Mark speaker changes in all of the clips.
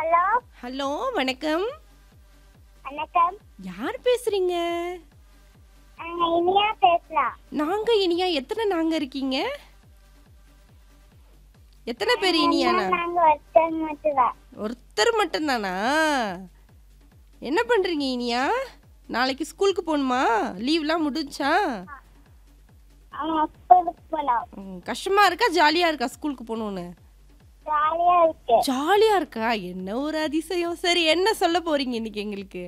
Speaker 1: Hello
Speaker 2: hello வணக்கம்
Speaker 1: வணக்கம்
Speaker 2: யார் பேசுறீங்க
Speaker 1: நாங்க இனியா பேசலாம்
Speaker 2: நாங்க இனியா எத்தனை நாங்க இருக்கீங்க எத்தனை பேர் இனியானா
Speaker 1: நாங்க ஒருத்தர் மட்டும்தான்
Speaker 2: ஒருத்தர் மட்டும்தானா என்ன பண்றீங்க இனியா நாளைக்கு ஸ்கூலுக்கு போகணுமா லீவ்லாம் முடிஞ்சா
Speaker 1: அவங்க ஸ்கூலுக்கு போனோம்
Speaker 2: ம், கஷ்டமா இருக்கா ஜாலியா இருக்கா ஸ்கூலுக்கு போகணுன்னு
Speaker 1: ஜாலியா இருக்கு
Speaker 2: ஜாலியா இருக்கா என்ன ஒரு அதிசயம் சரி என்ன சொல்ல போறீங்க இன்னைக்கு எங்களுக்கு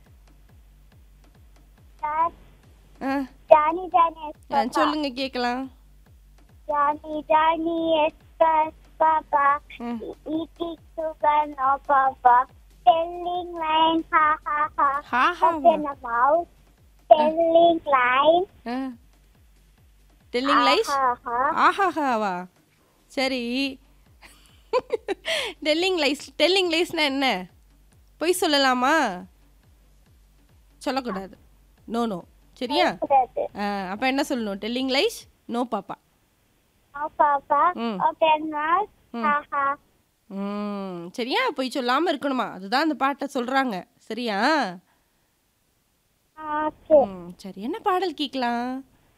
Speaker 1: ஜா-
Speaker 2: ஆ,
Speaker 1: ஜானி ஜானி எஸ்
Speaker 2: ஆ, சொல்லுங்க கேக்கலாம்
Speaker 1: ஜானி ஜானி எஸ் பஸ் பாப்பா
Speaker 2: ம்.
Speaker 1: Eating sugar no papa telling lies ஹா ஹா ஹா
Speaker 2: ஹா ஹா
Speaker 1: open the mouth telling lies
Speaker 2: telling lies
Speaker 1: ஹா ஹா
Speaker 2: ஆஹாஹாவா சரி டெல்லிங் லைஸ் டெல்லிங் லைஸ்னா என்ன பொய் சொல்லலாமா சொல்லக்கூடாது நோ நோ சரியா
Speaker 1: கூடாது
Speaker 2: அப்போ என்ன சொல்லணும் telling lies no papa
Speaker 1: no papa
Speaker 2: ம்.
Speaker 1: ஓப்பன் மவுத் ஹா ஹா
Speaker 2: ம் சரியா பொய் சொல்லாமல் இருக்கணுமா அதுதான் அந்த பாட்டை சொல்கிறாங்க சரியா
Speaker 1: ஓகே
Speaker 2: ம் சரி என்ன பாடல் கேட்கலாம்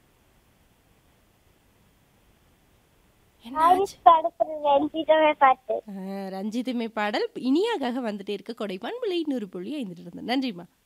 Speaker 2: என்ன
Speaker 1: ஹாரிஸ் படத்துல ரஞ்சிதமே பாட்டு
Speaker 2: ஆ, ரஞ்சிதமே பாடல் இனியாகாக வந்துட்டே இருக்க கொடைப்பான் விலை நூறு புள்ளி ஐந்துட்டு இருந்தேன் நன்றிம்மா